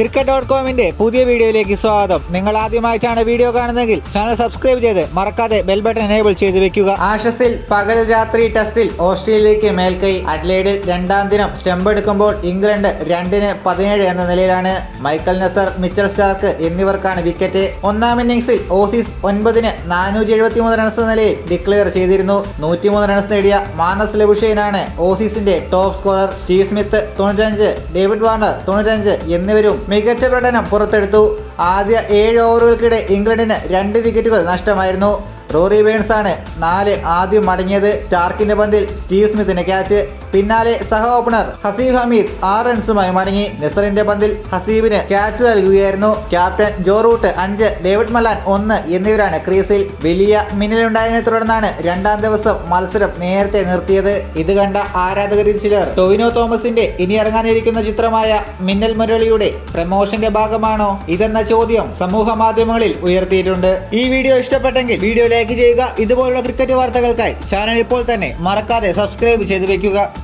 cricket dot കോമിന്റെ പുതിയ വീഡിയോയിലേക്ക് സ്വാഗതം നിങ്ങൾ ആദ്യമായിട്ടാണ് വീഡിയോ കാണുന്നതെങ്കിൽ ചാനൽ സബ്സ്ക്രൈബ് ചെയ്ത് മറക്കാതെ ബെൽ ബട്ടൺ എനേബിൾ ചെയ്ത് വെക്കുക ആഷസിൽ പകൽ രാത്രി ടെസ്റ്റിൽ ഓസ്ട്രേലിയക്ക് മേൽക്കൈ അഡ്ലൈഡിൽ രണ്ടാം ദിനം സ്റ്റംപ് എടുക്കുമ്പോൾ ഇംഗ്ലണ്ട് രണ്ടിന് പതിനേഴ് എന്ന നിലയിലാണ് മൈക്കൽ നസർ മിച്ചൽ സ്റ്റാർക്ക് എന്നിവർക്കാണ് വിക്കറ്റ് ഒന്നാം ഇന്നിംഗ്സിൽ ഓസീസ് ഒൻപതിന് നാനൂറ്റി എഴുപത്തിമൂന്ന് റൺസ് നിലയിൽ ഡിക്ലെയർ ചെയ്തിരുന്നു നൂറ്റിമൂന്ന് റൺസ് നേടിയ മാനസ് ലബുഷേനാണ് ഓസീസിന്റെ ടോപ്പ് സ്കോറർ സ്റ്റീവ് സ്മിത്ത് തൊണ്ണൂറ്റഞ്ച് ഡേവിഡ് വാർണർ തൊണ്ണൂറ്റഞ്ച് എന്നിവരും മികച്ച പ്രകടനം പുറത്തെടുത്തു ആദ്യ ഏഴ് ഓവറുകൾക്കിടെ ഇംഗ്ലണ്ടിന് രണ്ട് വിക്കറ്റുകൾ നഷ്ടമായിരുന്നു റോറി ബേൺസ് ആണ് നാല് ആദ്യം മടങ്ങിയത് സ്റ്റാർക്കിന്റെ പന്തിൽ സ്റ്റീവ് സ്മിത്തിന് ക്യാച്ച് പിന്നാലെ സഹ ഓപ്പണർ ഹസീബ് ഹമീദ് ആറ് റൺസുമായി മടങ്ങി നെസറിന്റെ പന്തിൽ ഹസീബിന് ക്യാച്ച് നൽകുകയായിരുന്നു ക്യാപ്റ്റൻ ജോ റൂട്ട് അഞ്ച് ഡേവിഡ് മലാൻ ഒന്ന് എന്നിവരാണ് ക്രീസിൽ വലിയ മിന്നലുണ്ടായതിനെ തുടർന്നാണ് രണ്ടാം ദിവസം മത്സരം നേരത്തെ നിർത്തിയത് ഇത് കണ്ട ആരാധകരിൽ ചിലർ ടൊവിനോ തോമസിന്റെ ഇനി ഇറങ്ങാനിരിക്കുന്ന ചിത്രമായ മിന്നൽ മുരളിയുടെ പ്രമോഷന്റെ ഭാഗമാണോ ഇതെന്ന ചോദ്യം സമൂഹ മാധ്യമങ്ങളിൽ ഉയർത്തിയിട്ടുണ്ട് ഈ വീഡിയോ ഇഷ്ടപ്പെട്ടെങ്കിൽ വീഡിയോ ലൈക്ക് ചെയ്യുക ഇതുപോലുള്ള ക്രിക്കറ്റ് വാർത്തകൾക്കായി ചാനൽ ഇപ്പോൾ തന്നെ മറക്കാതെ സബ്സ്ക്രൈബ് ചെയ്ത് വെക്കുക